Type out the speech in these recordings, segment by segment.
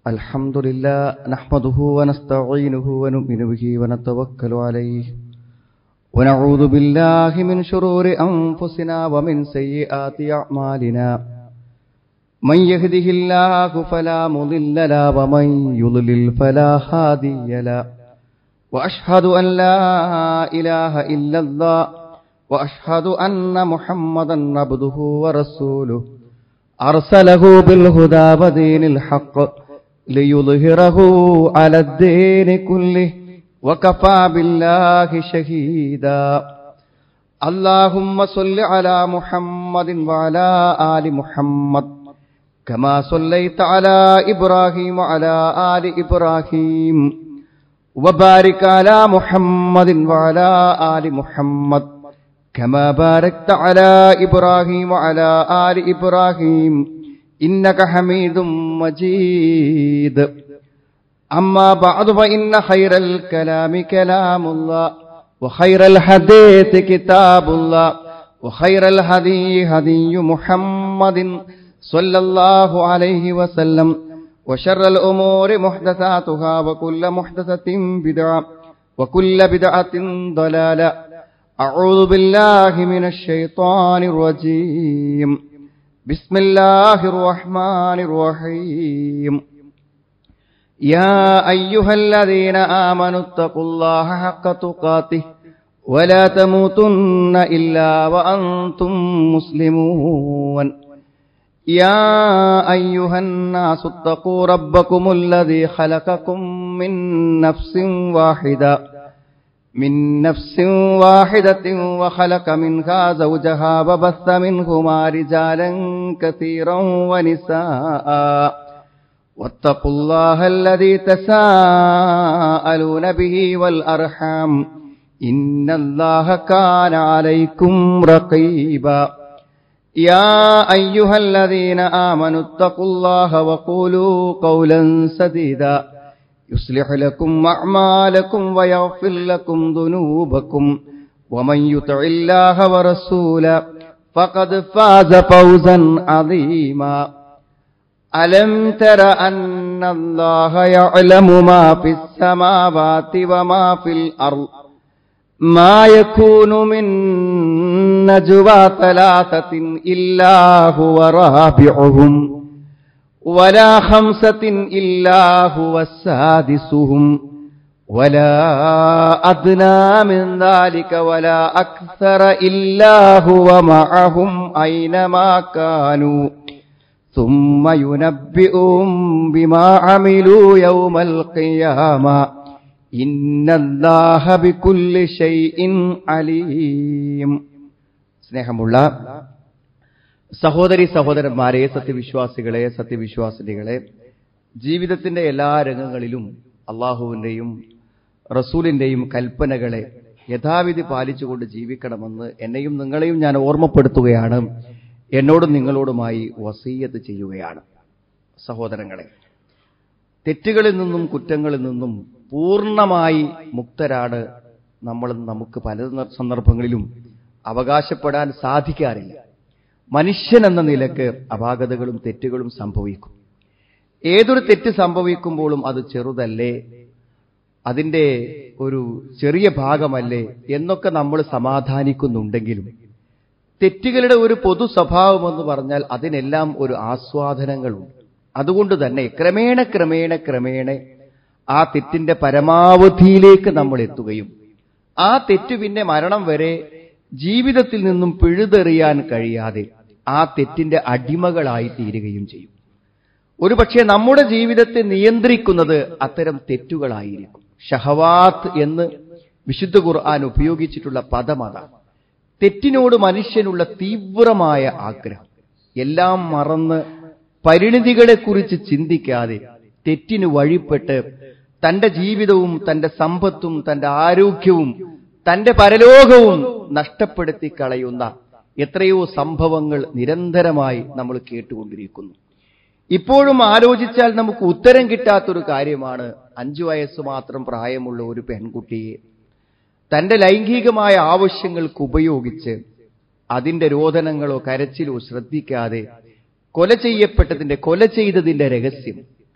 الحمد لله نحمده ونستعينه ونؤمن به ونتوكل عليه ونعوذ بالله من شرور أنفسنا ومن سيئات أعمالنا من يهده الله فلا مضل له ومن يضلل فلا هادي له وأشهد أن لا إله إلا الله وأشهد أن محمدا عبده ورسوله أرسله بالهدى ودين الحق ليظهره على الدين كله وكفى بالله شهيدا اللهم صل على محمد وعلى آل محمد كما صليت على إبراهيم وعلى آل إبراهيم وبارك على محمد وعلى آل محمد كما باركت على إبراهيم وعلى آل إبراهيم إنك حميد مجيد أما بعد فإن خير الكلام كلام الله وخير الحديث كتاب الله وخير الهدي هدي محمد صلى الله عليه وسلم وشر الأمور محدثاتها وكل محدثة بدعة وكل بدعة ضلالة أعوذ بالله من الشيطان الرجيم بسم الله الرحمن الرحيم يا أيها الذين آمنوا اتقوا الله حق تقاته ولا تموتن إلا وأنتم مسلمون يا أيها الناس اتقوا ربكم الذي خلقكم من نفس واحدة من نفس واحدة وخلق منها زوجها وبث منهما رجالا كثيرا ونساء واتقوا الله الذي تساءلون به والأرحام إن الله كان عليكم رقيبا يا أيها الذين آمنوا اتقوا الله وقولوا قولا سديدا يصلح لكم أعمالكم ويغفر لكم ذنوبكم ومن يطع الله ورسوله فقد فاز فوزا عظيما ألم تر أن الله يعلم ما في السماوات وما في الأرض ما يكون من نجوى ثلاثة إلا هو رابعهم ولا خمسة إلا هو سادسهم ولا أدنى من ذلك ولا أكثر إلا هو معهم أينما كانوا ثم ينبئهم بما عملوا يوم القيامة إن الله بكل شيء عليم സ്നേഹമുള്ള സഹോദരി സഹോദരന്മാരെ സത്യവിശ്വാസികളെ സത്യവിശ്വാസിനികളെ ജീവിതത്തിന്റെ എല്ലാ രംഗങ്ങളിലും അള്ളാഹുവിന്റെയും റസൂലിന്റെയും കൽപ്പനകളെ യഥാവിധി പാലിച്ചുകൊണ്ട് ജീവിക്കണമെന്ന് എന്നെയും നിങ്ങളെയും ഞാൻ ഓർമ്മപ്പെടുത്തുകയാണ് എന്നോടും നിങ്ങളോടുമായി വസീയത്ത് ചെയ്യുകയാണ് സഹോദരങ്ങളെ തെറ്റുകളിൽ നിന്നും കുറ്റങ്ങളിൽ നിന്നും പൂർണ്ണമായി മുക്തരാണ് നമ്മൾ നമുക്ക് പല സന്ദർഭങ്ങളിലും അവകാശപ്പെടാൻ സാധിക്കാറില്ല മനുഷ്യൻ എന്ന നിലക്ക് അപാകതകളും തെറ്റുകളും സംഭവിക്കും ഏതൊരു തെറ്റ് സംഭവിക്കുമ്പോഴും അത് ചെറുതല്ലേ അതിന്റെ ഒരു ചെറിയ ഭാഗമല്ലേ എന്നൊക്കെ നമ്മൾ സമാധാനിക്കുന്നുണ്ടെങ്കിലും തെറ്റുകളുടെ ഒരു പൊതു സ്വഭാവമെന്ന് പറഞ്ഞാൽ അതിനെല്ലാം ഒരു ആസ്വാദനങ്ങളുണ്ട് അതുകൊണ്ട് തന്നെ ക്രമേണ ക്രമേണ ക്രമേണ ആ തെറ്റിന്റെ പരമാവധിയിലേക്ക് നമ്മൾ എത്തുകയും ആ തെറ്റ് പിന്നെ മരണം വരെ ജീവിതത്തിൽ നിന്നും പിഴുതെറിയാൻ കഴിയാതെ ആ തെറ്റിന്റെ അടിമകളായി തീരുകയും ചെയ്യും ഒരുപക്ഷെ നമ്മുടെ ജീവിതത്തെ നിയന്ത്രിക്കുന്നത് അത്തരം തെറ്റുകളായിരിക്കും ഷഹവാത്ത് എന്ന് വിശുദ്ധ ഖുർആൻ ഉപയോഗിച്ചിട്ടുള്ള പദം അതാണ് തെറ്റിനോട് മനുഷ്യനുള്ള തീവ്രമായ ആഗ്രഹം എല്ലാം മറന്ന് പരിണിതികളെക്കുറിച്ച് ചിന്തിക്കാതെ തെറ്റിന് വഴിപ്പെട്ട് തന്റെ ജീവിതവും തന്റെ സമ്പത്തും തന്റെ ആരോഗ്യവും തന്റെ പരലോകവും നഷ്ടപ്പെടുത്തി കളയുന്ന എത്രയോ സംഭവങ്ങൾ നിരന്തരമായി നമ്മൾ കേട്ടുകൊണ്ടിരിക്കുന്നു ഇപ്പോഴും ആലോചിച്ചാൽ നമുക്ക് ഉത്തരം കിട്ടാത്തൊരു കാര്യമാണ് അഞ്ചു വയസ്സ് മാത്രം പ്രായമുള്ള ഒരു പെൺകുട്ടിയെ തന്റെ ലൈംഗികമായ ആവശ്യങ്ങൾക്ക് ഉപയോഗിച്ച് അതിന്റെ രോദനങ്ങളോ കരച്ചിലോ ശ്രദ്ധിക്കാതെ കൊല ചെയ്യപ്പെട്ടതിന്റെ കൊല ചെയ്തതിന്റെ രഹസ്യം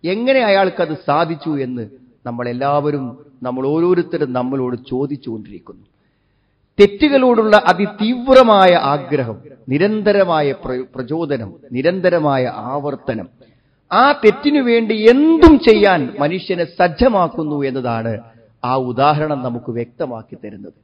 എങ്ങനെ അയാൾക്കത് സാധിച്ചു എന്ന് നമ്മളെല്ലാവരും നമ്മൾ ഓരോരുത്തരും നമ്മളോട് ചോദിച്ചുകൊണ്ടിരിക്കുന്നു തെറ്റുകളോടുള്ള അതിതീവ്രമായ ആഗ്രഹം നിരന്തരമായ പ്ര- പ്രചോദനം നിരന്തരമായ ആവർത്തനം ആ തെറ്റിനു വേണ്ടി എന്തും ചെയ്യാൻ മനുഷ്യനെ സജ്ജമാക്കുന്നു എന്നതാണ് ആ ഉദാഹരണം നമുക്ക് വ്യക്തമാക്കി തരുന്നത്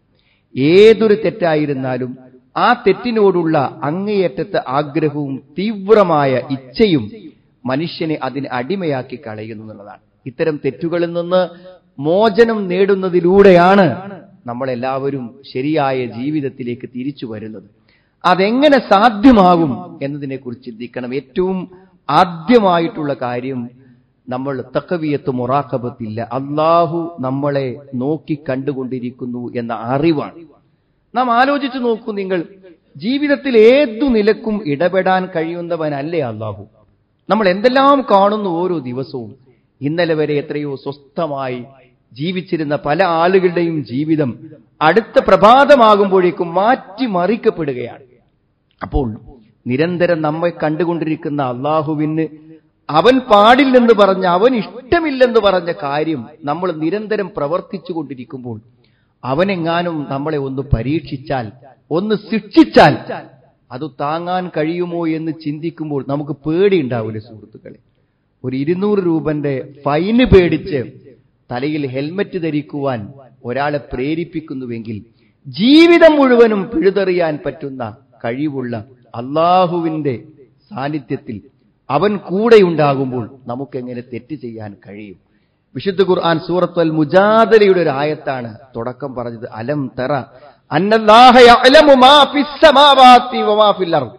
ഏതൊരു തെറ്റായിരുന്നാലും ആ തെറ്റിനോടുള്ള അങ്ങേയറ്റത്തെ ആഗ്രഹവും തീവ്രമായ ഇച്ഛയും മനുഷ്യനെ അതിന് അടിമയാക്കി കളയുന്നു എന്നുള്ളതാണ് ഇത്തരം തെറ്റുകളിൽ നിന്ന് മോചനം നേടുന്നതിലൂടെയാണ് നമ്മളെല്ലാവരും ശരിയായ ജീവിതത്തിലേക്ക് തിരിച്ചു വരുന്നത് അതെങ്ങനെ സാധ്യമാകും എന്നതിനെ കുറിച്ച് ചിന്തിക്കണം ഏറ്റവും ആദ്യമായിട്ടുള്ള കാര്യം നമ്മൾ തക്കവിയത്ത് മുറാക്കബത്തില്ല അള്ളാഹു നമ്മളെ നോക്കി കണ്ടുകൊണ്ടിരിക്കുന്നു എന്ന അറിവാണ് നാം ആലോചിച്ചു നോക്കൂ നിങ്ങൾ ജീവിതത്തിൽ ഏതു നിലക്കും ഇടപെടാൻ കഴിയുന്നവനല്ലേ അള്ളാഹു നമ്മൾ എന്തെല്ലാം കാണുന്നു ഓരോ ദിവസവും ഇന്നലെ വരെ എത്രയോ സ്വസ്ഥമായി ജീവിച്ചിരുന്ന പല ആളുകളുടെയും ജീവിതം അടുത്ത പ്രഭാതമാകുമ്പോഴേക്കും മാറ്റിമറിക്കപ്പെടുകയാണ് അപ്പോൾ നിരന്തരം നമ്മെ കണ്ടുകൊണ്ടിരിക്കുന്ന അള്ളാഹുവിന് അവൻ പാടില്ലെന്ന് പറഞ്ഞ അവൻ ഇഷ്ടമില്ലെന്ന് പറഞ്ഞ കാര്യം നമ്മൾ നിരന്തരം പ്രവർത്തിച്ചു കൊണ്ടിരിക്കുമ്പോൾ അവനെങ്ങാനും നമ്മളെ ഒന്ന് പരീക്ഷിച്ചാൽ ഒന്ന് ശിക്ഷിച്ചാൽ അത് താങ്ങാൻ കഴിയുമോ എന്ന് ചിന്തിക്കുമ്പോൾ നമുക്ക് പേടിയുണ്ടാവില്ലേ സുഹൃത്തുക്കളെ ഒരു ഇരുന്നൂറ് രൂപന്റെ ഫൈന് പേടിച്ച് തലയിൽ ഹെൽമറ്റ് ധരിക്കുവാൻ ഒരാളെ പ്രേരിപ്പിക്കുന്നുവെങ്കിൽ ജീവിതം മുഴുവനും പിഴുതെറിയാൻ പറ്റുന്ന കഴിവുള്ള അള്ളാഹുവിന്റെ സാന്നിധ്യത്തിൽ അവൻ കൂടെയുണ്ടാകുമ്പോൾ നമുക്കെങ്ങനെ തെറ്റ് ചെയ്യാൻ കഴിയും വിശുദ്ധ ഖുർആൻ സൂറത്ത് അൽ മുജാദലയുടെ ഒരു ആയത്താണ് തുടക്കം പറഞ്ഞത് അലം തറ അന്നല്ലാഹ യഅലമു മാ ഫിസ് സമാവാതി വമാ ഫിൽ അർദ്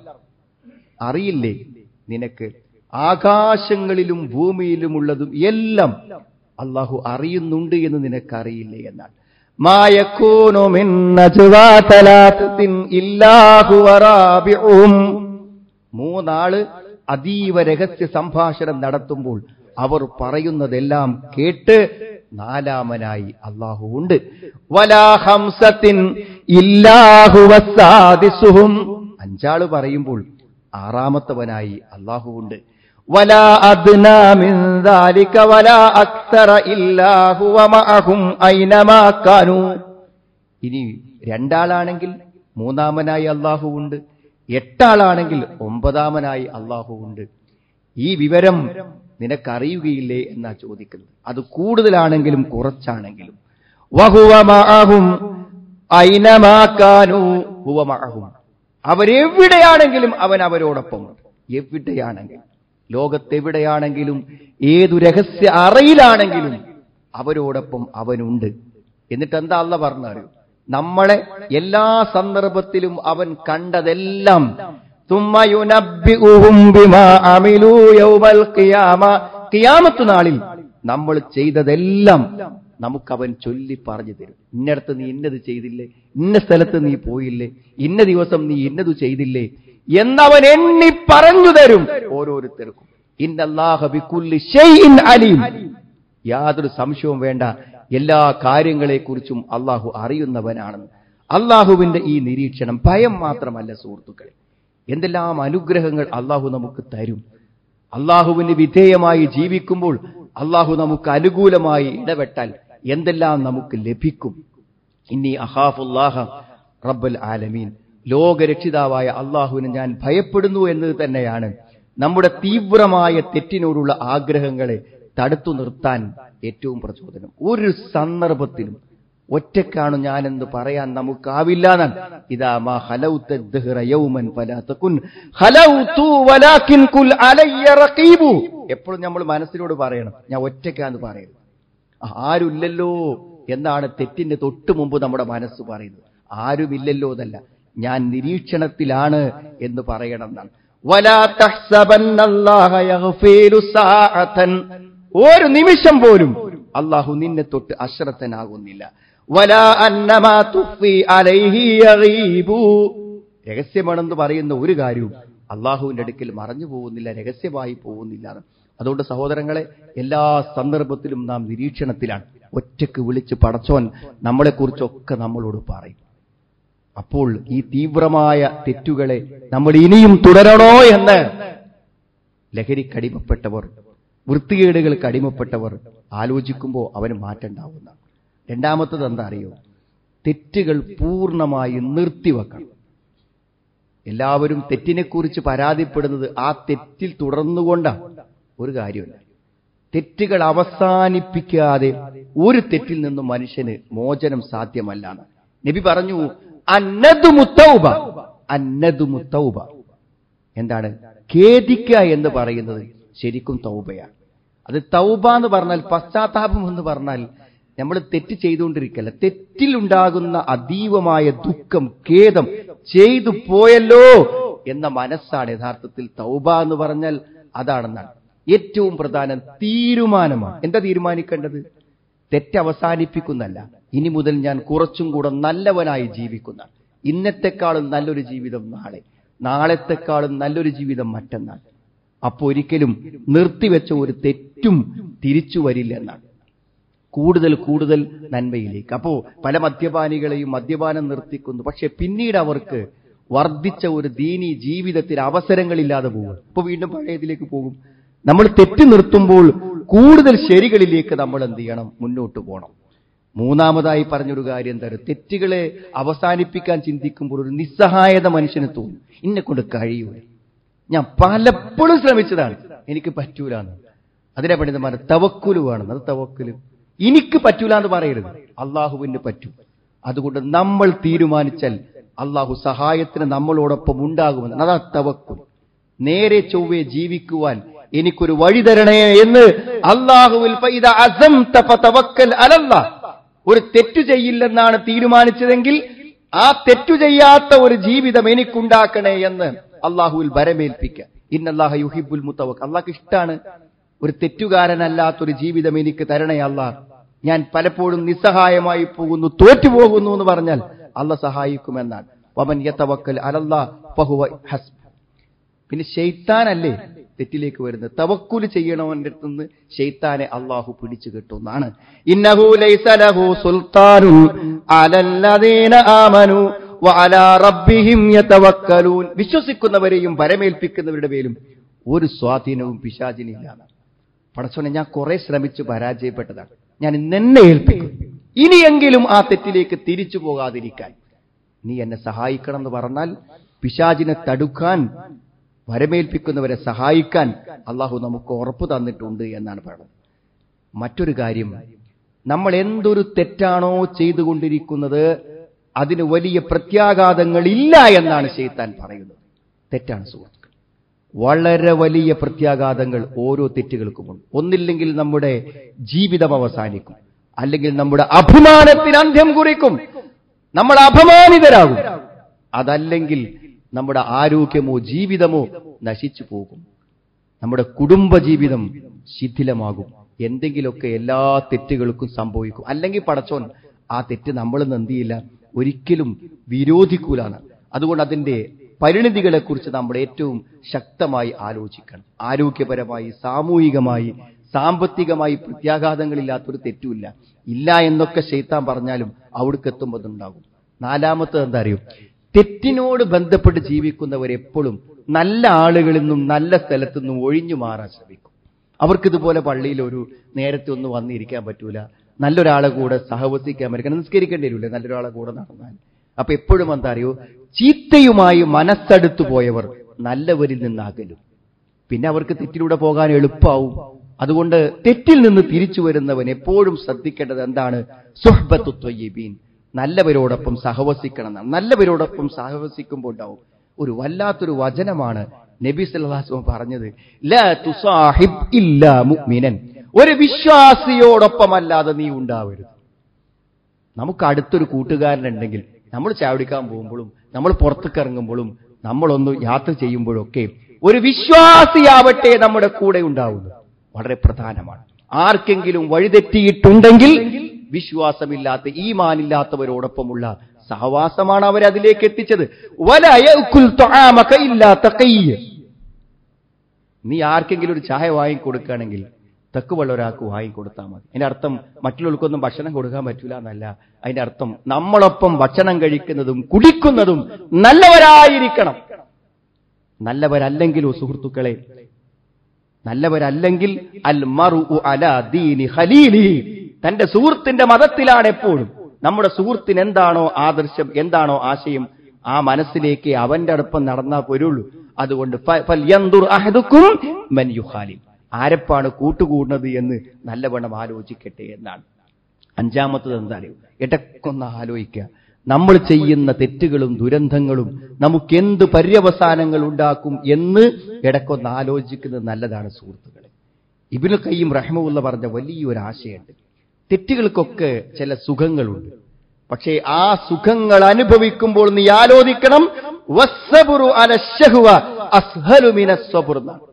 അറിയില്ലേ നിനക്ക് ആകാശങ്ങളിലും ഭൂമിയിലുമുള്ളതും എല്ലാം അള്ളാഹു അറിയുന്നുണ്ട് എന്ന് നിനക്കറിയില്ലേ എന്നാണ് മായക്കൂനു മിൻ നജ്വാ തലാത്തത്തിൻ ഇല്ലാഹു വറാബിഉം മൂന്നാള് അതീവ രഹസ്യ സംഭാഷണം നടത്തുമ്പോൾ അവർ പറയുന്നതെല്ലാം കേട്ട് നാലാമനായി അള്ളാഹു ഉണ്ട് വലാ ഹംസത്തിൻ ഇല്ലാഹു വസ്സാദിസുഹും അഞ്ചാള് പറയുമ്പോൾ ആറാമത്തവനായി അള്ളാഹു ഉണ്ട് വലാ അദ്നാ മിൻ ദാലിക വലാ അക്സറ ഇല്ലാഹു വമഅഹും ഐനമാ കാനൂ ഇനി രണ്ടാളാണെങ്കിൽ മൂന്നാമനായി അള്ളാഹു ഉണ്ട് എട്ടാളാണെങ്കിൽ ഒമ്പതാമനായി അള്ളാഹു ഉണ്ട് ഈ വിവരം നിനക്കറിയുകയില്ലേ എന്നാ ചോദിക്കുന്നത് അത് കൂടുതലാണെങ്കിലും കുറച്ചാണെങ്കിലും വഹുവ മഅഹും ഐനമാക്കാനു ഹുവ മഅഹും അവരെവിടെയാണെങ്കിലും അവൻ അവരോടൊപ്പമുണ്ട് എവിടെയാണെങ്കിലും ലോകത്തെവിടെയാണെങ്കിലും ഏതു രഹസ്യ അറയിലാണെങ്കിലും അവരോടൊപ്പം അവനുണ്ട് എന്നിട്ട് എന്താ അല്ല പറഞ്ഞറിയൂ നമ്മളെ എല്ലാ സന്ദർഭത്തിലും അവൻ കണ്ടതെല്ലാം ثم ينبئهم بما عملوا يوم القيامة ഖിയാമത്ത് നാളിൽ നമ്മൾ ചെയ്തതെല്ലാം നമുക്കവൻ ചൊല്ലി പറഞ്ഞു തരും ഇന്നടത്ത് നീ ഇന്നത് ചെയ്തില്ലേ ഇന്ന സ്ഥലത്ത് നീ പോയില്ലേ ഇന്ന ദിവസം നീ ഇന്നത് ചെയ്തില്ലേ എന്നവൻ എണ്ണി പറഞ്ഞു തരും ഓരോരുത്തർക്കും ഇന്നല്ലാഹ ബിക്കുല്ലി ഷൈഇൻ അലീം യാതൊരു സംശയവും വേണ്ട എല്ലാ കാര്യങ്ങളെക്കുറിച്ചും അള്ളാഹു അറിയുന്നവനാണെന്ന് അള്ളാഹുവിന്റെ ഈ നിരീക്ഷണം ഭയം മാത്രമല്ല സുഹൃത്തുക്കളെ എന്തെല്ലാം അനുഗ്രഹങ്ങൾ അള്ളാഹു നമുക്ക് തരും അള്ളാഹുവിന് വിധേയമായി ജീവിക്കുമ്പോൾ അള്ളാഹു നമുക്ക് അനുകൂലമായി ഇടപെട്ടാൽ എന്തെല്ലാം നമുക്ക് ലഭിക്കും ഇനി അഹാഫുല്ലാഹ റബ്ബൽ ആലമീൻ ലോകരക്ഷിതാവായ അള്ളാഹുവിനെ ഞാൻ ഭയപ്പെടുന്നു എന്നത് തന്നെയാണ് നമ്മുടെ തീവ്രമായ തെറ്റിനോടുള്ള ആഗ്രഹങ്ങളെ തടുത്തു നിർത്താൻ ഏറ്റവും പ്രചോദനം ഒരു സന്ദർഭത്തിലും ഒറ്റക്കാണ് ഞാനെന്ന് പറയാൻ നമുക്കാവില്ല എന്നാണ് ഇതാ മാ ഹലൗത ദഹ്റ യൗമൻ ഫലാ തകുൻ ഹലൗതു വലാകിൻ കുൽ അലയ്യ റഖീബു എപ്പോഴും നമ്മൾ മനസ്സിനോട് പറയണം ഞാൻ ഒറ്റക്കാന്ന് പറയരുത് ആരുമില്ലല്ലോ എന്നാണ് തെറ്റിന്റെ തൊട്ടു മുമ്പ് നമ്മുടെ മനസ്സ് പറയുന്നത് ആരുമില്ലല്ലോ എന്നല്ല ഞാൻ നിരീക്ഷണത്തിലാണ് എന്ന് പറയണം എന്നാണ് വലാ തഹ്സബന്നല്ലാഹ യഗ്ഫീലു സാഅതൻ ഒരു നിമിഷം പോലും അള്ളാഹു നിന്നെ തൊട്ട് അശ്രദ്ധനാകുന്നില്ല വലാ അന്നമാ തുഫി അലൈഹി യഗീബു രഹസ്യമാണെന്ന് പറയുന്ന ഒരു കാര്യവും അള്ളാഹുവിന്റെ അടുക്കൽ മറഞ്ഞു പോകുന്നില്ല രഹസ്യമായി പോകുന്നില്ല അതുകൊണ്ട് സഹോദരങ്ങളെ എല്ലാ സന്ദർഭത്തിലും നാം നിരീക്ഷണത്തിലാണ് ഒറ്റക്ക് വിളിച്ച് പടച്ചോൻ നമ്മളെക്കുറിച്ചൊക്കെ നമ്മളോട് പറയും അപ്പോൾ ഈ തീവ്രമായ തെറ്റുകളെ നമ്മൾ ഇനിയും തുടരണോ എന്ന് ലഹരിക്കടിമപ്പെട്ടവർ വൃത്തികേടുകൾക്ക് അടിമപ്പെട്ടവർ ആലോചിക്കുമ്പോൾ അവന് മാറ്റം ഉണ്ടാവുന്ന രണ്ടാമത്തത് എന്താ അറിയോ തെറ്റുകൾ പൂർണ്ണമായി നിർത്തിവെക്കണം എല്ലാവരും തെറ്റിനെക്കുറിച്ച് പരാതിപ്പെടുന്നത് ആ തെറ്റിൽ തുടർന്നുകൊണ്ടാണ് ഒരു കാര്യമില്ല തെറ്റുകൾ അവസാനിപ്പിക്കാതെ ഒരു തെറ്റിൽ നിന്നും മനുഷ്യന് മോചനം സാധ്യമല്ല എന്ന്. നബി പറഞ്ഞു അന്നതു മുത്തൗബ അന്നതു മുത്തൗബ എന്താണ് ഖേദിക്കുക എന്ന് പറയുന്നത് ശരിക്കും തൗബയാണ് അത് തൗബ എന്ന് പറഞ്ഞാൽ പശ്ചാത്താപം എന്ന് പറഞ്ഞാൽ നമ്മൾ തെറ്റ് ചെയ്തുകൊണ്ടിരിക്കല്ല തെറ്റിലുണ്ടാകുന്ന അതീവമായ ദുഃഖം ഖേദം ചെയ്തു പോയല്ലോ എന്ന മനസ്സാണ് യഥാർത്ഥത്തിൽ തൗബ എന്ന് പറഞ്ഞാൽ അതാണെന്നാണ് ഏറ്റവും പ്രധാനം തീരുമാനമാണ് എന്താ തീരുമാനിക്കേണ്ടത് തെറ്റ് അവസാനിപ്പിക്കുന്നല്ല ഇനി മുതൽ ഞാൻ കുറച്ചും കൂടെ നല്ലവനായി ജീവിക്കുന്ന ഇന്നത്തെക്കാളും നല്ലൊരു ജീവിതം നാളെ നാളത്തെക്കാളും നല്ലൊരു ജീവിതം മറ്റന്നാൾ അപ്പൊ ഒരിക്കലും നിർത്തിവെച്ച ഒരു തെറ്റും തിരിച്ചു വരില്ല എന്നാണ് കൂടുതൽ കൂടുതൽ നന്മയിലേക്ക് അപ്പോ പല മദ്യപാനികളെയും മദ്യപാനം നിർത്തിക്കുന്നു പക്ഷെ പിന്നീട് അവർക്ക് വർദ്ധിച്ച ഒരു ദീനി ജീവിതത്തിന് അവസരങ്ങളില്ലാതെ പോകും ഇപ്പൊ വീണ്ടും പഴയതിലേക്ക് പോകും നമ്മൾ തെറ്റ് നിർത്തുമ്പോൾ കൂടുതൽ ശരികളിലേക്ക് നമ്മൾ എന്ത് ചെയ്യണം മുന്നോട്ട് പോകണം മൂന്നാമതായി പറഞ്ഞൊരു കാര്യം എന്താ പറയുക തെറ്റുകളെ അവസാനിപ്പിക്കാൻ ചിന്തിക്കുമ്പോൾ ഒരു നിസ്സഹായത മനുഷ്യന് തോന്നും ഇന്നെ കൊണ്ട് കഴിയൂല ഞാൻ പലപ്പോഴും ശ്രമിച്ചതാണ് എനിക്ക് പറ്റൂലെന്ന് അതിനെ പണ്ഡിതന്മാരെ തവക്കുല് വേണം അത് തവക്കുല് എനിക്ക് പറ്റൂല എന്ന് പറയരുത് അള്ളാഹുവിന് പറ്റും അതുകൊണ്ട് നമ്മൾ തീരുമാനിച്ചാൽ അള്ളാഹു സഹായത്തിന് നമ്മളോടൊപ്പം ഉണ്ടാകുമെന്ന് അതാ തവക്കുൽ നേരെ ചൊവ്വെ ജീവിക്കുവാൻ എനിക്കൊരു വഴി തരണേ എന്ന് അള്ളാഹുവിൽ ഫൈദ അസംത ഫതവക്കൽ അലല്ലാഹ്. ഒരു തെറ്റു ചെയ്യില്ലെന്നാണ് തീരുമാനിച്ചതെങ്കിൽ ആ തെറ്റു ചെയ്യാത്ത ഒരു ജീവിതം എനിക്കുണ്ടാക്കണേ എന്ന് അള്ളാഹുവിൽ വരമേൽപ്പിക്കുക ഇന്നല്ലാഹ യുഹിബുൽ മുത്തവക്ക് അള്ളാഹ്ക്ക് ഇഷ്ടാണ് ഒരു തെറ്റുകാരനല്ലാത്തൊരു ജീവിതം എനിക്ക് തരണേ അള്ളാഹ് ഞാൻ പലപ്പോഴും നിസ്സഹായമായി പോകുന്നു തോറ്റുപോകുന്നു എന്ന് പറഞ്ഞാൽ അള്ള സഹായിക്കുമെന്നാണ് വമൻ യതവക്കൽ അലല്ലാഹ് ഫഹുവ ഹസ്ബ് പിന്നെ ഷെയ്ത്താനല്ലേ തെറ്റിലേക്ക് വരുന്നത് തവക്കുല് ചെയ്യണവന്റെ അടുത്ത് നിന്ന് ഷെയ്ത്താനെ അള്ളാഹു പിടിച്ചു കിട്ടുന്നതാണ് ഇന്നഹു ലൈസ ലഹു സുൽത്താനുൻ അലല്ലദീന ആമനു വഅലാ റബ്ബിഹിം യതവക്കലൂൻ വിശ്വസിക്കുന്നവരെയും പരമേൽപ്പിക്കുന്നവരുടെ മേലും ഒരു സ്വാധീനവും പിശാചിനില്ല പടച്ചോനെ ഞാൻ കുറെ ശ്രമിച്ചു പരാജയപ്പെട്ടതാണ് ഞാൻ ഇന്നെന്നെ ഏൽപ്പിക്കും ഇനിയെങ്കിലും ആ തെറ്റിലേക്ക് തിരിച്ചു പോകാതിരിക്കാൻ നീ എന്നെ സഹായിക്കണം എന്ന് പറഞ്ഞാൽ പിശാചിനെ തടുക്കാൻ വരമേൽപ്പിക്കുന്നവരെ സഹായിക്കാൻ അള്ളാഹു നമുക്ക് ഉറപ്പ് തന്നിട്ടുണ്ട് എന്നാണ് പറയുന്നത് മറ്റൊരു കാര്യം നമ്മൾ എന്തൊരു തെറ്റാണോ ചെയ്തുകൊണ്ടിരിക്കുന്നത് അതിന് വലിയ പ്രത്യാഘാതങ്ങൾ ഇല്ല എന്നാണ് ഷെയ്ത്താൻ പറയുന്നത് തെറ്റാണ് സുഹൃത്തുക്കൾ വളരെ വലിയ പ്രത്യാഘാതങ്ങൾ ഓരോ തെറ്റുകൾക്കുമുണ്ട് ഒന്നില്ലെങ്കിൽ നമ്മുടെ ജീവിതം അവസാനിക്കും അല്ലെങ്കിൽ നമ്മുടെ അഭിമാനത്തിന് അന്ത്യം കുറിക്കും നമ്മൾ അപമാനിതരാകും അതല്ലെങ്കിൽ നമ്മുടെ ആരോഗ്യമോ ജീവിതമോ നശിച്ചു പോകും നമ്മുടെ കുടുംബജീവിതം ശിഥിലമാകും എന്തെങ്കിലുമൊക്കെ എല്ലാ തെറ്റുകൾക്കും സംഭവിക്കും അല്ലെങ്കിൽ പടച്ചോൻ ആ തെറ്റ് നമ്മൾ എന്തിയില്ല ഒരിക്കലും വിരോധിക്കൂലാണ് അതുകൊണ്ട് അതിന്റെ പരിണിതികളെക്കുറിച്ച് നമ്മൾ ഏറ്റവും ശക്തമായി ആലോചിക്കണം ആരോഗ്യപരമായി സാമൂഹികമായി സാമ്പത്തികമായി പ്രത്യാഘാതങ്ങളില്ലാത്തൊരു തെറ്റുമില്ല ഇല്ല എന്നൊക്കെ ശൈത്താൻ പറഞ്ഞാലും അവിടേക്ക് എത്തുമ്പോൾ അതുണ്ടാകും നാലാമത്തത് എന്താ അറിയും തെറ്റിനോട് ബന്ധപ്പെട്ട് ജീവിക്കുന്നവരെപ്പോഴും നല്ല ആളുകളിൽ നിന്നും നല്ല സ്ഥലത്തു നിന്നും ഒഴിഞ്ഞു മാറാൻ ശ്രമിക്കും അവർക്കിതുപോലെ പള്ളിയിൽ ഒരു നേരത്തെ ഒന്നും വന്നിരിക്കാൻ പറ്റൂല നല്ലൊരാളെ കൂടെ സഹവസിക്കാൻ പറ്റും നിസ്കരിക്കേണ്ടി വരില്ലേ നല്ലൊരാളെ കൂടെ നടന്നാൽ അപ്പൊ എപ്പോഴും എന്താ അറിയോ ചീത്തയുമായി മനസ്സടുത്തു പോയവർ നല്ലവരിൽ നിന്നാകലും പിന്നെ അവർക്ക് തെറ്റിലൂടെ പോകാൻ എളുപ്പമാവും അതുകൊണ്ട് തെറ്റിൽ നിന്ന് തിരിച്ചു വരുന്നവൻ എപ്പോഴും ശ്രദ്ധിക്കേണ്ടത് എന്താണ് സുഹബത്തു ത്വയ്യബീൻ നല്ലവരോടൊപ്പം സഹവസിക്കണം എന്നാണ് നല്ലവരോടൊപ്പം സഹവസിക്കുമ്പോൾ ഉണ്ടാവും ഒരു വല്ലാത്തൊരു വചനമാണ് നബി സല്ലല്ലാഹു പറഞ്ഞത് ലാ തുസാഹിബ് ഇല്ലാ മുഅ്മിനൻ ഒരു വിശ്വാസിയോടൊപ്പമല്ലാതെ നീ ഉണ്ടാവരുത് നമുക്ക് അടുത്തൊരു കൂട്ടുകാരനുണ്ടെങ്കിൽ നമ്മൾ ചാവടിക്കാൻ പോകുമ്പോഴും നമ്മൾ പുറത്തേക്ക് ഇറങ്ങുമ്പോഴും നമ്മളൊന്ന് യാത്ര ചെയ്യുമ്പോഴൊക്കെ ഒരു വിശ്വാസിയാവട്ടെ നമ്മുടെ കൂടെ ഉണ്ടാവുന്നത് വളരെ പ്രധാനമാണ് ആർക്കെങ്കിലും വഴിതെറ്റിയിട്ടുണ്ടെങ്കിൽ വിശ്വാസമില്ലാത്ത ഈ മാനില്ലാത്തവരോടൊപ്പമുള്ള സഹവാസമാണ് അവരെ അതിലേക്ക് എത്തിച്ചത് വലയക്കുൽ ത്വആമക ഇല്ലാ തഖയ്യ്. നീ ആർക്കെങ്കിലും ഒരു ചായ വാങ്ങിക്കൊടുക്കുകയാണെങ്കിൽ തെക്കുവെള്ള ഒരാൾക്ക് വാങ്ങിക്കൊടുത്താൽ മതി അതിന്റെ അർത്ഥം മറ്റുള്ളവർക്കൊന്നും ഭക്ഷണം കൊടുക്കാൻ പറ്റൂല എന്നല്ല അതിന്റെ അർത്ഥം നമ്മളൊപ്പം ഭക്ഷണം കഴിക്കുന്നതും കുടിക്കുന്നതും നല്ലവരായിരിക്കണം നല്ലവരല്ലെങ്കിലോ സുഹൃത്തുക്കളെ നല്ലവരല്ലെങ്കിൽ അൽ മറു അല ദീനി ഖലീലി തന്റെ സുഹൃത്തിന്റെ മതത്തിലാണ് എപ്പോഴും നമ്മുടെ സുഹൃത്തിന് എന്താണോ ആദർശം എന്താണോ ആശയം ആ മനസ്സിലേക്ക് അവന്റെ അടുപ്പം നടന്നാൽ പോരുള്ളൂ അതുകൊണ്ട് ഫ- ഫൽയൻദുർ അഹദുക്കും മൻ യുഖാലിൽ ആരപ്പാണ് കൂട്ടുകൂടുന്നത് എന്ന് നല്ലവണ്ണം ആലോചിക്കട്ടെ എന്നാണ് അഞ്ചാമത്തത് എന്താ അറിയോ ഇടക്കൊന്ന് ആലോചിക്കുക നമ്മൾ ചെയ്യുന്ന തെറ്റുകളും ദുരന്തങ്ങളും നമുക്ക് എന്ത് പര്യവസാനങ്ങൾ ഉണ്ടാക്കും എന്ന് ഇടക്കൊന്ന് ആലോചിക്കുന്നത് നല്ലതാണ് സുഹൃത്തുക്കളെ ഇബിനു കയ്യും റഹ്മുള്ള പറഞ്ഞ വലിയൊരു ആശയമുണ്ട് തെറ്റുകൾക്കൊക്കെ ചില സുഖങ്ങളുണ്ട് പക്ഷേ ആ സുഖങ്ങൾ അനുഭവിക്കുമ്പോൾ നീ ആലോചിക്കണം വസ്സബുറു അല ശഹ്വ അസ്ഹലു മിനസ് സബ്ർ എന്നാണ്.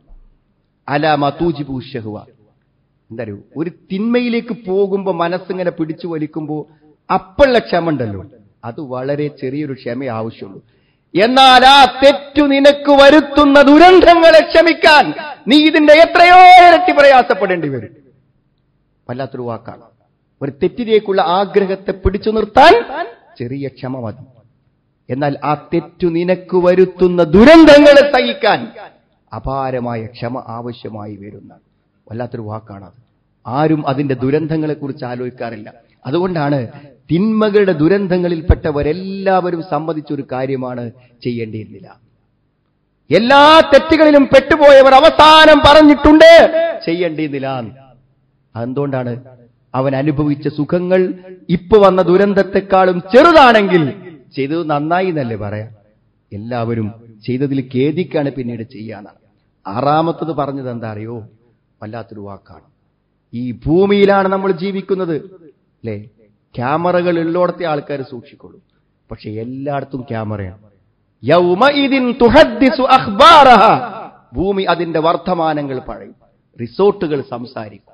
അല മതൂജിബു ശഹ്വ എന്താ അറിയോ ഒരു തിന്മയിലേക്ക് പോകുമ്പോ മനസ്സിങ്ങനെ പിടിച്ചു വലിക്കുമ്പോ അപ്പുള്ള ക്ഷമ ഉണ്ടല്ലോ അത് വളരെ ചെറിയൊരു ക്ഷമ ആവശ്യമുള്ളൂ എന്നാൽ ആ തെറ്റു നിനക്ക് വരുത്തുന്ന ദുരന്തങ്ങളെ ക്ഷമിക്കാൻ നീ ഇതിന്റെ എത്രയോ ഇരട്ടി പ്രയാസപ്പെടേണ്ടി വരും വല്ലാത്തൊരു വാക്കാണ് ഒരു തെറ്റിലേക്കുള്ള ആഗ്രഹത്തെ പിടിച്ചു നിർത്താൻ ചെറിയ ക്ഷമ മതി എന്നാൽ ആ തെറ്റു നിനക്ക് വരുത്തുന്ന ദുരന്തങ്ങളെ സഹിക്കാൻ അപാരമായ ക്ഷമ ആവശ്യമായി വരുന്ന വല്ലാത്തൊരു വാക്കാണത് ആരും അതിന്റെ ദുരന്തങ്ങളെ കുറിച്ച് ആലോചിക്കാറില്ല അതുകൊണ്ടാണ് തിന്മകളുടെ ദുരന്തങ്ങളിൽപ്പെട്ടവരെല്ലാവരും സമ്മതിച്ച ഒരു കാര്യമാണ് ചെയ്യേണ്ടിയിരുന്നില്ല എല്ലാ തെറ്റുകളിലും പെട്ടുപോയവർ അവസാനം പറഞ്ഞിട്ടുണ്ട് ചെയ്യേണ്ടിയിരുന്നില്ല അതെന്തുകൊണ്ടാണ് അവൻ അനുഭവിച്ച സുഖങ്ങൾ ഇപ്പൊ വന്ന ദുരന്തത്തെക്കാളും ചെറുതാണെങ്കിൽ ചെയ്തത് നന്നായി എന്നല്ലേ പറയാം എല്ലാവരും ചെയ്തതിൽ ഖേദിക്കാണ് പിന്നീട് ചെയ്യാനാണ് ആറാമത്തത് പറഞ്ഞത് എന്താ അറിയോ വല്ലാത്തൊരു വാക്കാണ് ഈ ഭൂമിയിലാണ് നമ്മൾ ജീവിക്കുന്നത് അല്ലേ ക്യാമറകൾ ഉള്ളോടത്തെ ആൾക്കാർ സൂക്ഷിക്കുള്ളൂ പക്ഷെ എല്ലായിടത്തും ക്യാമറയാണ് യൗമഇദിൻ തുഹദ്ദിസു അഖ്ബാറഹ ഭൂമി അതിന്റെ വർത്തമാനങ്ങൾ പറയും റിസോർട്ടുകൾ സംസാരിക്കും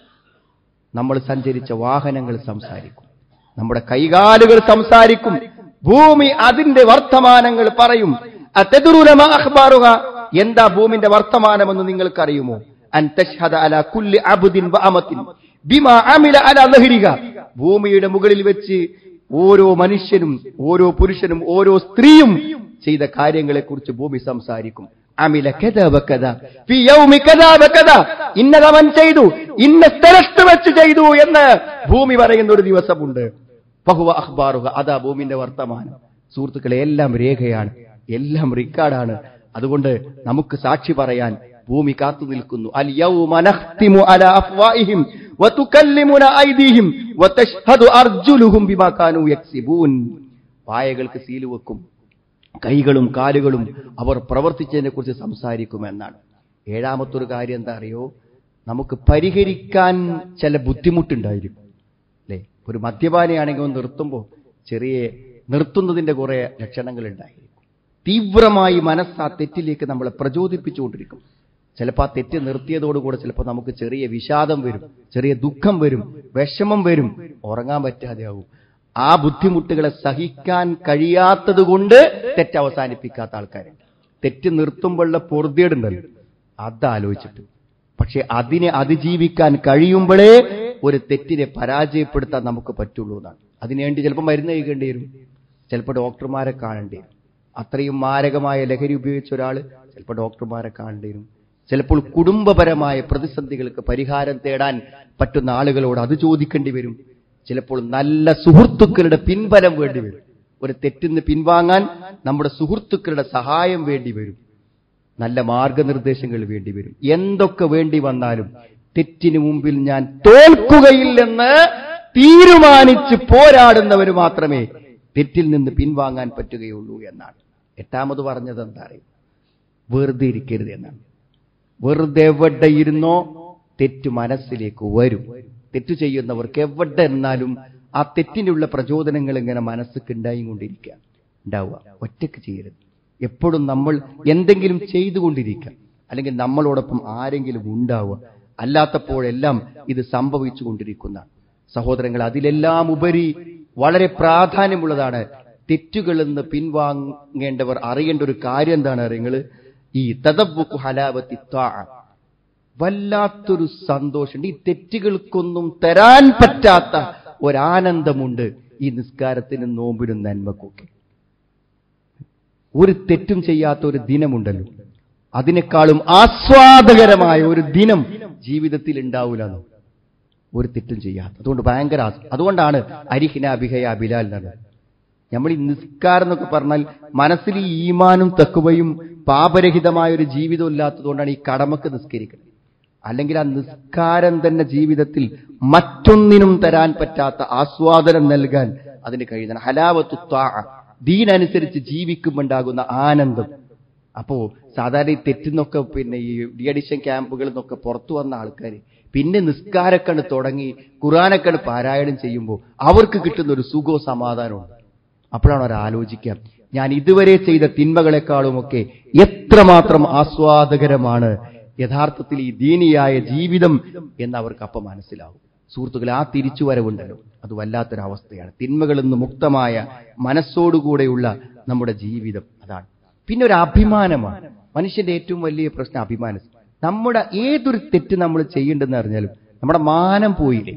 നമ്മൾ സഞ്ചരിച്ച വാഹനങ്ങൾ സംസാരിക്കും നമ്മുടെ കൈകാലുകൾ സംസാരിക്കും ഭൂമി അതിന്റെ വർത്തമാനങ്ങൾ പറയും അതെതുരുലമ അഖ്ബാറുക എന്താ ഭൂമിന്റെ വർത്തമാനമെന്ന് നിങ്ങൾക്കറിയുമോ അൻ തഷ്ഹദ അല കുല്ലി അബ്ദിൻ വഅമത്തിൻ ബിമാ അമില അല ലഹരിക ഭൂമിയുടെ മുകളിൽ വെച്ച് ഓരോ മനുഷ്യനും ഓരോ പുരുഷനും ഓരോ സ്ത്രീയും ചെയ്ത കാര്യങ്ങളെക്കുറിച്ച് ഭൂമി സംസാരിക്കും അമില കഥ വക്കഥ ഫി യൗമി കഥ വക്കഥ ഇന്നതവൻ ചെയ്തു ഇന്ന സ്ഥലത്ത് വെച്ച് ചെയ്തു എന്ന് ഭൂമി പറയുന്ന ഒരു ദിവസമുണ്ട് ബഹുവ അഖ്ബാറുക അതാ ഭൂമിന്റെ വർത്തമാനം സുഹൃത്തുക്കളെ എല്ലാം രേഖയാണ് എല്ലാം റിക്കാർഡാണ് അതുകൊണ്ട് നമുക്ക് സാക്ഷി പറയാൻ ഭൂമി കാത്തു നിൽക്കുന്നു അൽ യൗമ നഖ്തിമു അലാ അഫ്വാഇഹിം വതുകല്ലിമുന ഐദീഹിം വതഷ്ഹദു അർജുലുഹും ബിമാ കാനൂ യക്സിബൂൻ വായകൾക്ക് സീല് വെക്കും കൈകളും കാലുകളും അവർ പ്രവർത്തിച്ചതിനെ കുറിച്ച് സംസാരിക്കുമെന്നാണ് ഏഴാമത്തൊരു കാര്യം എന്താ അറിയോ നമുക്ക് പരിഹരിക്കാൻ ചില ബുദ്ധിമുട്ടുണ്ടായിരിക്കും അല്ലേ ഒരു മദ്യപാനിയാണെങ്കിൽ ഒന്ന് നിർത്തുമ്പോൾ ചെറിയ നിർത്തുന്നതിന്റെ കുറെ ലക്ഷണങ്ങൾ ഉണ്ടായിരിക്കും തീവ്രമായി മനസ്സ് ആ തെറ്റിലേക്ക് നമ്മളെ പ്രചോദിപ്പിച്ചുകൊണ്ടിരിക്കും ചിലപ്പോൾ ആ തെറ്റ് നിർത്തിയതോടുകൂടെ ചിലപ്പോൾ നമുക്ക് ചെറിയ വിഷാദം വരും ചെറിയ ദുഃഖം വരും വിഷമം വരും ഉറങ്ങാൻ പറ്റാതെയാവും ആ ബുദ്ധിമുട്ടുകളെ സഹിക്കാൻ കഴിയാത്തത് കൊണ്ട് തെറ്റ് അവസാനിപ്പിക്കാത്ത ആൾക്കാരുണ്ട് തെറ്റ് നിർത്തുമ്പോഴുള്ള പൊറുതിയേടുണ്ടല്ലോ അതാലോചിച്ചിട്ട് പക്ഷെ അതിനെ അതിജീവിക്കാൻ കഴിയുമ്പോഴേ ഒരു തെറ്റിനെ പരാജയപ്പെടുത്താൻ നമുക്ക് പറ്റുള്ളൂ എന്നാണ് അതിനുവേണ്ടി ചിലപ്പോൾ മരുന്ന് കഴിക്കേണ്ടി വരും ചിലപ്പോൾ ഡോക്ടർമാരെ കാണേണ്ടി വരും അത്രയും മാരകമായ ലഹരി ഉപയോഗിച്ച ഒരാൾ ചിലപ്പോൾ ഡോക്ടർമാരെ കാണേണ്ടി വരും ചിലപ്പോൾ കുടുംബപരമായ പ്രതിസന്ധികൾക്ക് പരിഹാരം തേടാൻ പറ്റുന്ന ആളുകളോട് അത് ചോദിക്കേണ്ടി വരും ചിലപ്പോൾ നല്ല സുഹൃത്തുക്കളുടെ പിൻബലം വേണ്ടി വരും ഒരു തെറ്റിന്ന് പിൻവാങ്ങാൻ നമ്മുടെ സുഹൃത്തുക്കളുടെ സഹായം വേണ്ടി വരും നല്ല മാർഗനിർദ്ദേശങ്ങൾ വേണ്ടി വരും എന്തൊക്കെ വേണ്ടി വന്നാലും തെറ്റിന് മുമ്പിൽ ഞാൻ തോൽക്കുകയില്ലെന്ന് തീരുമാനിച്ച് പോരാടുന്നവർ മാത്രമേ തെറ്റിൽ നിന്ന് പിൻവാങ്ങാൻ പറ്റുകയുള്ളൂ എന്നാണ് എട്ടാമത് പറഞ്ഞത് എന്താ അറിയും വെറുതെ ഇരിക്കരുത് എന്നാണ് വെറുതെ എവിടെ ഇരുന്നോ തെറ്റ് മനസ്സിലേക്ക് വരും തെറ്റ് ചെയ്യുന്നവർക്ക് എവിടെ എന്നാലും ആ തെറ്റിനുള്ള പ്രചോദനങ്ങൾ ഇങ്ങനെ മനസ്സിക്ക് ഉണ്ടായിക്കൊണ്ടിരിക്കുക ഉണ്ടാവുക ഒറ്റയ്ക്ക് ചെയ്യരുത് എപ്പോഴും നമ്മൾ എന്തെങ്കിലും ചെയ്തുകൊണ്ടിരിക്കുക അല്ലെങ്കിൽ നമ്മളോടൊപ്പം ആരെങ്കിലും ഉണ്ടാവുക അല്ലാത്തപ്പോഴെല്ലാം ഇത് സംഭവിച്ചു കൊണ്ടിരിക്കുന്നതാണ് സഹോദരങ്ങൾ അതിലെല്ലാം ഉപരി വളരെ പ്രാധാന്യമുള്ളതാണ് തെറ്റുകളിൽ നിന്ന് പിൻവാങ്ങേണ്ടവർ അറിയേണ്ട ഒരു കാര്യം എന്താണ് നിങ്ങൾ ഈ തദബുക്ക് ഹലാവത്തി വല്ലാത്തൊരു സന്തോഷമുണ്ട് ഈ തെറ്റുകൾക്കൊന്നും തരാൻ പറ്റാത്ത ഒരാനന്ദമുണ്ട് ഈ നിസ്കാരത്തിനും നോമ്പിനും നന്മക്കൊക്കെ ഒരു തെറ്റും ചെയ്യാത്ത ഒരു ദിനമുണ്ടല്ലോ അതിനേക്കാളും ആസ്വാദകരമായ ഒരു ദിനം ജീവിതത്തിൽ ഉണ്ടാവില്ലെന്ന് ഒരു തെറ്റും ചെയ്യാത്ത അതുകൊണ്ട് ഭയങ്കര ആസ്- അതുകൊണ്ടാണ് അരിഹിന അഭിഹയ ബിലാൽ എന്നത് നമ്മൾ ഈ നിസ്കാരം എന്നൊക്കെ പറഞ്ഞാൽ മനസ്സിൽ ഈ ഈമാനും തക്കുവയും പാപരഹിതമായ ഒരു ജീവിതം ഇല്ലാത്തതുകൊണ്ടാണ് ഈ കടമക്ക് നിസ്കരിക്കുന്നത് അല്ലെങ്കിൽ ആ നിസ്കാരം തന്നെ ജീവിതത്തിൽ മറ്റൊന്നിനും തരാൻ പറ്റാത്ത ആസ്വാദനം നൽകാൻ അതിന് കഴിയുന്നതാണ് ഹലാവത്തു ത്വാഅ. ദീനനുസരിച്ച് ജീവിക്കുമ്പോണ്ടാകുന്ന ആനന്ദം അപ്പോ സാധാരണ ഈ തെറ്റിന്നൊക്കെ പിന്നെ ഈ ഡി അഡിഷൻ ക്യാമ്പുകളിൽ നിന്നൊക്കെ പുറത്തു വന്ന ആൾക്കാർ പിന്നെ നിസ്കാരക്കണ് തുടങ്ങി ഖുറാനക്കണ് പാരായണം ചെയ്യുമ്പോൾ അവർക്ക് കിട്ടുന്ന ഒരു സുഖവും സമാധാനവും അപ്പോഴാണ് അവർ ആലോചിക്കുക ഞാൻ ഇതുവരെ ചെയ്ത തിന്മകളെക്കാളുമൊക്കെ എത്രമാത്രം ആസ്വാദകരമാണ് യഥാർത്ഥത്തിൽ ഈ ദീനിയായ ജീവിതം എന്ന് അവർക്ക് അപ്പം മനസ്സിലാവും സുഹൃത്തുക്കളെ ആ തിരിച്ചുവരവുണ്ടല്ലോ അത് വല്ലാത്തൊരവസ്ഥയാണ് തിന്മകളിൽ നിന്ന് മുക്തമായ മനസ്സോടുകൂടെയുള്ള നമ്മുടെ ജീവിതം അതാണ് പിന്നെ ഒരു അഭിമാനമാണ് മനുഷ്യന്റെ ഏറ്റവും വലിയ പ്രശ്നം അഭിമാനം നമ്മുടെ ഏതൊരു തെറ്റ് നമ്മൾ ചെയ്യേണ്ടെന്ന് അറിഞ്ഞാലും നമ്മുടെ മാനം പോയില്ലേ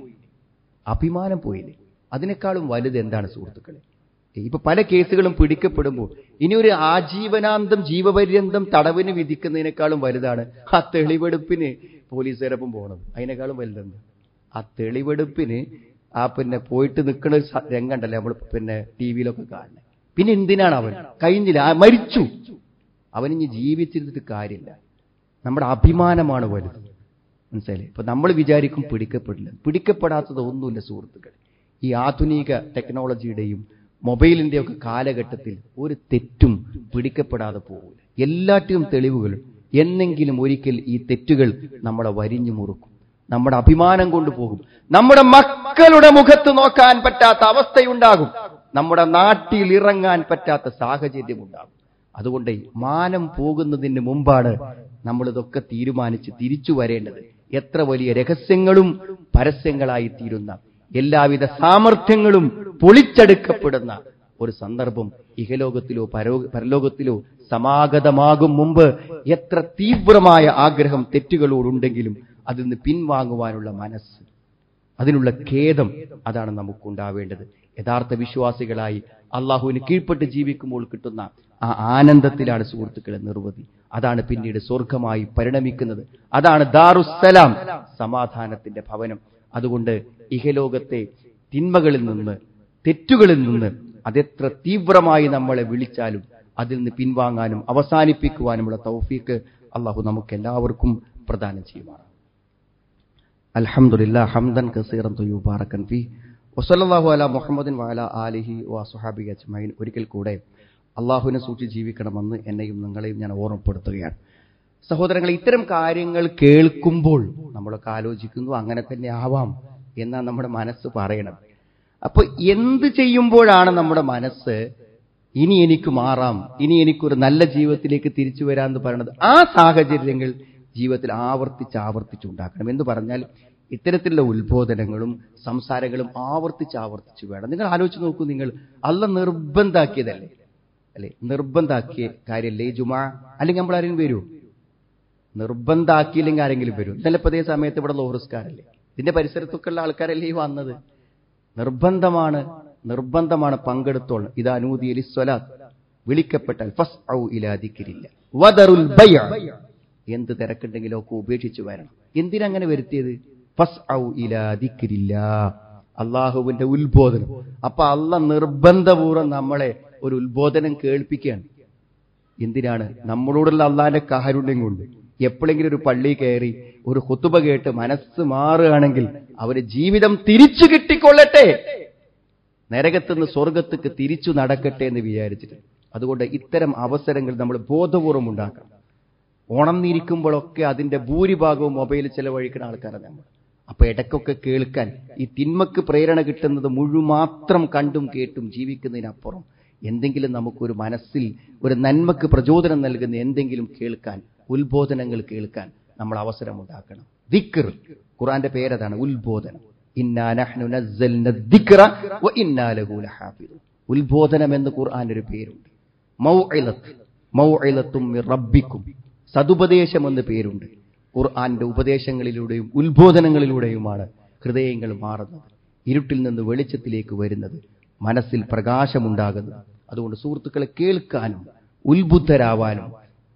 അഭിമാനം പോയില്ലേ അതിനേക്കാളും വലുത് എന്താണ് സുഹൃത്തുക്കളെ ഇപ്പൊ പല കേസുകളും പിടിക്കപ്പെടുമ്പോൾ ഇനി ഒരു ആജീവനാന്തം ജീവപര്യന്തം തടവിന് വിധിക്കുന്നതിനേക്കാളും വലുതാണ് ആ തെളിവെടുപ്പിന് പോലീസുകാരൊപ്പം പോകണം അതിനേക്കാളും വലുതെന്ത് ആ തെളിവെടുപ്പിന് ആ പിന്നെ പോയിട്ട് നിൽക്കുന്ന ഒരു സ- രംഗണ്ടല്ലേ നമ്മൾ പിന്നെ ടി വിയിലൊക്കെ കാണുന്നത് പിന്നെ എന്തിനാണ് അവൻ കഴിഞ്ഞില്ല ആ മരിച്ചു അവനിഞ്ഞ് ജീവിച്ചിരുന്നിട്ട് കാര്യമില്ല നമ്മുടെ അഭിമാനമാണ് വലുത് മനസ്സിലായില്ലേ ഇപ്പൊ നമ്മൾ വിചാരിക്കും പിടിക്കപ്പെടില്ല പിടിക്കപ്പെടാത്തത് ഒന്നുമില്ല സുഹൃത്തുക്കൾ ഈ ആധുനിക ടെക്നോളജിയുടെയും മൊബൈലിന്റെയും ഒക്കെ കാലഘട്ടത്തിൽ ഒരു തെറ്റും പിടിക്കപ്പെടാതെ പോകില്ല എല്ലാറ്റിനും തെളിവുകൾ എന്നെങ്കിലും ഒരിക്കൽ ഈ തെറ്റുകൾ നമ്മളെ വരിഞ്ഞു മുറുക്കും നമ്മുടെ അഭിമാനം കൊണ്ടുപോകും നമ്മുടെ മക്കളുടെ മുഖത്ത് നോക്കാൻ പറ്റാത്ത അവസ്ഥയുണ്ടാകും നമ്മുടെ നാട്ടിൽ ഇറങ്ങാൻ പറ്റാത്ത സാഹചര്യം ഉണ്ടാകും അതുകൊണ്ട് മാനം പോകുന്നതിന് മുമ്പാണ് നമ്മൾ ഇതൊക്കെ തീരുമാനിച്ച് തിരിച്ചു വരേണ്ടത് എത്ര വലിയ രഹസ്യങ്ങളും പരസ്യങ്ങളായി തീരുന്ന എല്ലാവിധ സാമർഥ്യങ്ങളും പൊളിച്ചെടുക്കപ്പെടുന്ന ഒരു സന്ദർഭം ഇഹലോകത്തിലോ പരോ- പരലോകത്തിലോ സമാഗതമാകും മുമ്പ് എത്ര തീവ്രമായ ആഗ്രഹം തെറ്റുകളോടുണ്ടെങ്കിലും അതിൽ നിന്ന് പിൻവാങ്ങുവാനുള്ള മനസ്സ് അതിനുള്ള ഖേദം അതാണ് നമുക്കുണ്ടാവേണ്ടത് യഥാർത്ഥ വിശ്വാസികളായി അള്ളാഹുവിന് കീഴ്പ്പെട്ട് ജീവിക്കുമ്പോൾ കിട്ടുന്ന ആ ആനന്ദത്തിലാണ് സുഹൃത്തുക്കളെ നിർവൃതി അതാണ് പിന്നീട് സ്വർഗമായി പരിണമിക്കുന്നത് അതാണ് ദാറുസ്സലാം സമാധാനത്തിന്റെ ഭവനം അതുകൊണ്ട് ഇഹലോകത്തെ തിന്മകളിൽ നിന്ന് തെറ്റുകളിൽ നിന്ന് അതെത്ര തീവ്രമായി നമ്മളെ വിളിച്ചാലും അതിൽ നിന്ന് പിൻവാങ്ങാനും അവസാനിപ്പിക്കുവാനുമുള്ള തൗഫീക്ക് അള്ളാഹു നമുക്ക് എല്ലാവർക്കും പ്രദാനം ചെയ്യുമാണ് അൽഹംദുലില്ലാ ഹംദൻ കസീറൻ തുയ്യുബാറക്കൻ ഫി വസല്ലല്ലാഹു അലാ മുഹമ്മദിൻ വഅലാ ആലിഹി വസുഹാബി അജ്മൈൻ ഒരിക്കൽ കൂടെ അള്ളാഹുവിനെ സൂക്ഷിച്ച് ജീവിക്കണമെന്ന് എന്നെയും നിങ്ങളെയും ഞാൻ ഓർമ്മപ്പെടുത്തുകയാണ് സഹോദരങ്ങൾ ഇത്തരം കാര്യങ്ങൾ കേൾക്കുമ്പോൾ നമ്മളൊക്കെ ആലോചിക്കുന്നു അങ്ങനെ തന്നെ ആവാം എന്നാണ് നമ്മുടെ മനസ്സ് പറയണം അപ്പൊ എന്ത് ചെയ്യുമ്പോഴാണ് നമ്മുടെ മനസ്സ് ഇനി എനിക്ക് മാറാം ഇനി എനിക്കൊരു നല്ല ജീവിതത്തിലേക്ക് തിരിച്ചു വരാമെന്ന് പറയുന്നത് ആ സാഹചര്യങ്ങൾ ജീവിതത്തിൽ ആവർത്തിച്ച് ആവർത്തിച്ച് ഉണ്ടാക്കണം എന്ന് പറഞ്ഞാൽ ഇത്തരത്തിലുള്ള ഉത്ബോധനങ്ങളും സംസാരങ്ങളും ആവർത്തിച്ച് ആവർത്തിച്ച് വേണം നിങ്ങൾ ആലോചിച്ച് നോക്കൂ നിങ്ങൾ അല്ല നിർബന്ധാക്കിയതല്ലേ അല്ലെ നിർബന്ധാക്കിയ കാര്യമല്ലേ ഈ ജുമാ അല്ലെങ്കിൽ നമ്മൾ ആരെങ്കിലും വരുമോ നിർബന്ധാക്കിയില്ലെങ്കിൽ ആരെങ്കിലും വരും ഇന്നലെ ഇപ്പൊ അതേ സമയത്ത് ഇവിടെ ലോഹറിസ്കാരല്ലേ ഇതിന്റെ പരിസരത്തൊക്കെ ഉള്ള ആൾക്കാരല്ലേ ഈ വന്നത് നിർബന്ധമാണ് നിർബന്ധമാണ് പങ്കെടുത്തോളം ഇത് അനൂദിയലി സ്വലാത്ത് വിളിക്കപ്പെട്ടാൽ ഫസ് ഔ ഇലാദിക്കിരില്ല വദറുൽ ബൈഅ എന്ത് തിരക്കുണ്ടെങ്കിലും ഒക്കെ ഉപേക്ഷിച്ച് വരണം എന്തിനങ്ങനെ വരുത്തിയത് ഫസ് ഔ ഇലാദിക്കിരില്ല അള്ളാഹുവിന്റെ ഉത്ബോധനം അപ്പൊ അല്ല നിർബന്ധപൂർവ്വം നമ്മളെ ഒരു ഉത്ബോധനം കേൾപ്പിക്കുകയാണ് എന്തിനാണ് നമ്മളോടുള്ള അള്ളാന്റെ കാരുണ്യം കൊണ്ട് എപ്പോഴെങ്കിലും ഒരു പള്ളി കയറി ഒരു ഹുത്തുബ കേട്ട് മനസ്സ് മാറുകയാണെങ്കിൽ അവര് ജീവിതം തിരിച്ചു കിട്ടിക്കൊള്ളട്ടെ നരകത്തുനിന്ന് സ്വർഗത്തേക്ക് തിരിച്ചു നടക്കട്ടെ എന്ന് വിചാരിച്ചിട്ട് അതുകൊണ്ട് ഇത്തരം അവസരങ്ങൾ നമ്മൾ ബോധപൂർവം ഉണ്ടാക്കണം ഉണർന്നിരിക്കുമ്പോഴൊക്കെ അതിന്റെ ഭൂരിഭാഗവും മൊബൈലിൽ ചെലവഴിക്കുന്ന ആൾക്കാരാണ് നമ്മൾ അപ്പൊ ഇടയ്ക്കൊക്കെ കേൾക്കാൻ ഈ തിന്മക്ക് പ്രേരണ കിട്ടുന്നത് മുഴുമാത്രം കണ്ടും കേട്ടും ജീവിക്കുന്നതിനപ്പുറം എന്തെങ്കിലും നമുക്കൊരു മനസ്സിൽ ഒരു നന്മക്ക് പ്രചോദനം നൽകുന്ന എന്തെങ്കിലും കേൾക്കാൻ ഉത്ബോധനങ്ങൾ കേൾക്കാൻ നമ്മൾ അവസരം ഉണ്ടാക്കണം ദിക്ർ ഖുറാന്റെ പേരതാണ് ഉത്ബോധനം ഇന്നാ നഹ്നു നസ്സൽന ദിക്റ വ ഇന്നാ ലഹു ലഹാഫിദൂൻ ഉത്ബോധനം എന്ന് ഖുർആന്റെ ഒരു പേരുണ്ട് മൗഇലത്ത് മൗഇലത്തും മിർ റബ്ബിക്കും സതുപദേശം എന്ന് പേരുണ്ട് ഖുർആന്റെ ഉപദേശങ്ങളിലൂടെയും ഉത്ബോധനങ്ങളിലൂടെയുമാണ് ഹൃദയങ്ങൾ മാറുന്നത് ഇരുട്ടിൽ നിന്ന് വെളിച്ചത്തിലേക്ക് വരുന്നത് മനസ്സിൽ പ്രകാശമുണ്ടാകുന്നത് അതുകൊണ്ട് സുഹൃത്തുക്കളെ കേൾക്കാനും ഉത്ബുദ്ധരാവാനും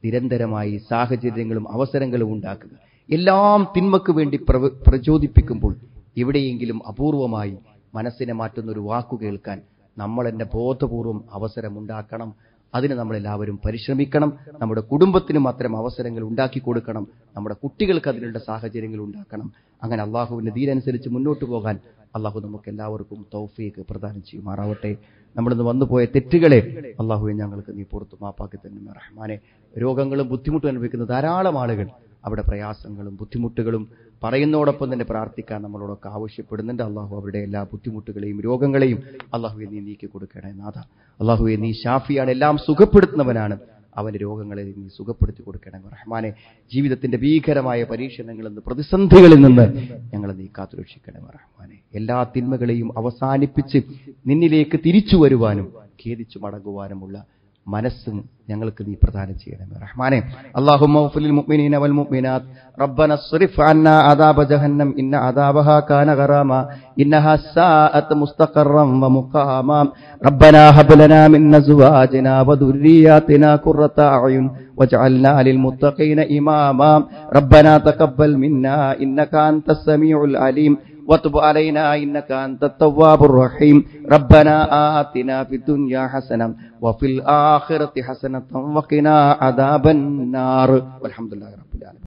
നിരന്തരമായി സാഹചര്യങ്ങളും അവസരങ്ങളും ഉണ്ടാക്കുക എല്ലാം തിന്മക്ക് വേണ്ടി പ്രവ- പ്രചോദിപ്പിക്കുമ്പോൾ എവിടെയെങ്കിലും അപൂർവമായി മനസ്സിനെ മാറ്റുന്ന ഒരു വാക്കു കേൾക്കാൻ നമ്മൾ എന്നെ ബോധപൂർവം അവസരമുണ്ടാക്കണം അതിന് നമ്മളെല്ലാവരും പരിശ്രമിക്കണം നമ്മുടെ കുടുംബത്തിനും അത്തരം അവസരങ്ങൾ ഉണ്ടാക്കി കൊടുക്കണം നമ്മുടെ കുട്ടികൾക്ക് അതിനുള്ള സാഹചര്യങ്ങൾ ഉണ്ടാക്കണം അങ്ങനെ അള്ളാഹുവിന്റെ ദീനനുസരിച്ച് മുന്നോട്ട് പോകാൻ അള്ളാഹു നമുക്ക് എല്ലാവർക്കും തൗഫീക്ക് പ്രദാനം ചെയ്യുമാറാവട്ടെ നമ്മളിന്ന് വന്നുപോയ തെറ്റുകളെ അള്ളാഹുവെ ഞങ്ങൾക്ക് നീ പുറത്തു മാപ്പാക്കി തന്നെ റഹ്മാനെ രോഗങ്ങളും ബുദ്ധിമുട്ടും അനുഭവിക്കുന്ന ധാരാളം ആളുകൾ അവിടെ പ്രയാസങ്ങളും ബുദ്ധിമുട്ടുകളും പറയുന്നതോടൊപ്പം തന്നെ പ്രാർത്ഥിക്കാൻ നമ്മളോടൊക്കെ ആവശ്യപ്പെടുന്നുണ്ട് അള്ളാഹു അവരുടെ എല്ലാ ബുദ്ധിമുട്ടുകളെയും രോഗങ്ങളെയും അള്ളാഹുവെ നീ നീക്കി കൊടുക്കണേ നാഥ അള്ളാഹുവെ നീ ഷാഫിയാണ് എല്ലാം സുഖപ്പെടുത്തുന്നവനാണ് അവന്റെ രോഗങ്ങളെ നീ സുഖപ്പെടുത്തി കൊടുക്കണം റഹ്മാനെ ജീവിതത്തിന്റെ ഭീകരമായ പരീക്ഷണങ്ങളിൽ നിന്ന് പ്രതിസന്ധികളിൽ നിന്ന് ഞങ്ങളെ നീ കാത്തുരക്ഷിക്കണം റഹ്മാനെ എല്ലാ തിന്മകളെയും അവസാനിപ്പിച്ച് നിന്നിലേക്ക് തിരിച്ചു വരുവാനും ഖേദിച്ചു മടങ്ങുവാനുമുള്ള മനസ്സും ഞങ്ങൾക്ക് നീ പ്രദാനം ചെയ്യണമേ റഹ്മാനെ اللهم اغفر للمؤمنين والمؤمنات ربنا اصرف عنا عذاب جهنم إن عذابها كان غراما إنها ساءت مستقرا ومقاما ربنا هب لنا من أزواجنا وذرياتنا قرة أعين واجعلنا للمتقين إماما ربنا تقبل منا إنك أنت السميع العليم وتب علينا إنك أنت التواب الرحيم ربنا آتنا في الدنيا حسنة وفي الآخرة حسنة وقنا عذاب النار والحمد لله رب العالمين